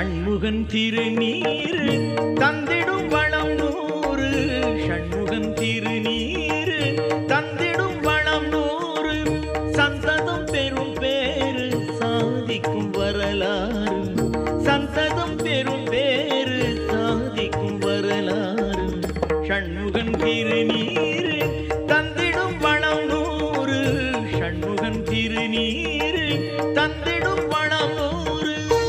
ஷண்முகன் திருநீர் தந்திடும் வளம் நூறு ஷண்முகன் திருநீர் தந்திடும் வளம் நூறு சந்ததம் பெரும் பேரு சாதிக்கும் வரலாறு சந்ததம் பெரும் பேரு சாதிக்கும் வரலாறு ஷண்முகன் திருநீர் தந்திடும் வளம் நூறு ஷண்முகன் திருநீர் தந்திடும் வளம் நூறு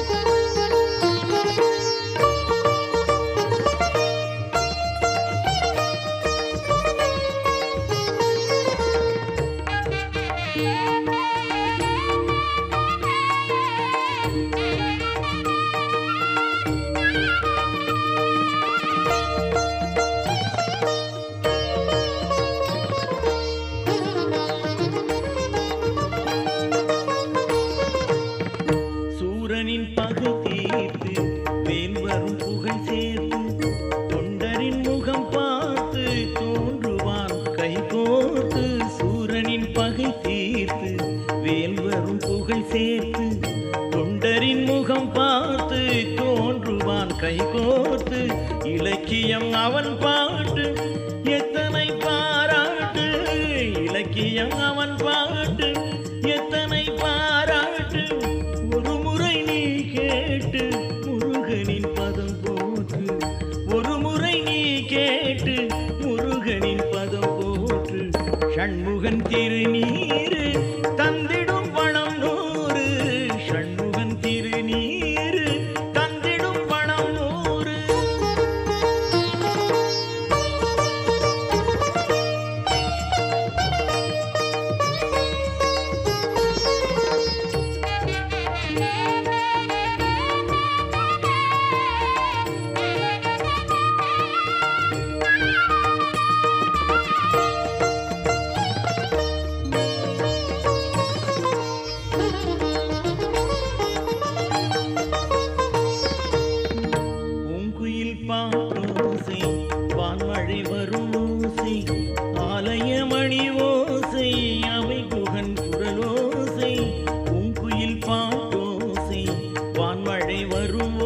சூரனின் பகை தீர்த்து வேல் வரும் புகழ் சேர்த்து தொண்டரின் முகம் பார்த்து தோன்றுவான் கை கோர்த்து சூரனின் பகை தீர்த்து வேல் வரும் புகழ் சேர்த்து தொண்டரின் முகம் பார்த்து தோன்றுவான் கை கோர்த்து இலக்கியம் அவன் பாட்டு எத்தனை பாராட்டு இலக்கியம் அவன் பாட்டு எத்தனை பாராட்டு ஒரு முறை நீ கேட்டு முருகனின் பதம் போற்று ஒரு முறை நீ கேட்டு முருகனின் பதம் போற்று ஷண்முகன் திருநீர் தந்திடும் வளம் நூறு ஷண்முகன் திருநீர் தந்திடும் வளம் நூறு பூங்குயில் பாட்டோசை வான்மழை வரும் ஓசை ஆலயமணி ஓசை அவை குகன் குரலோசை பூங்குயில் பாட்டோசை வான்மழை வரும்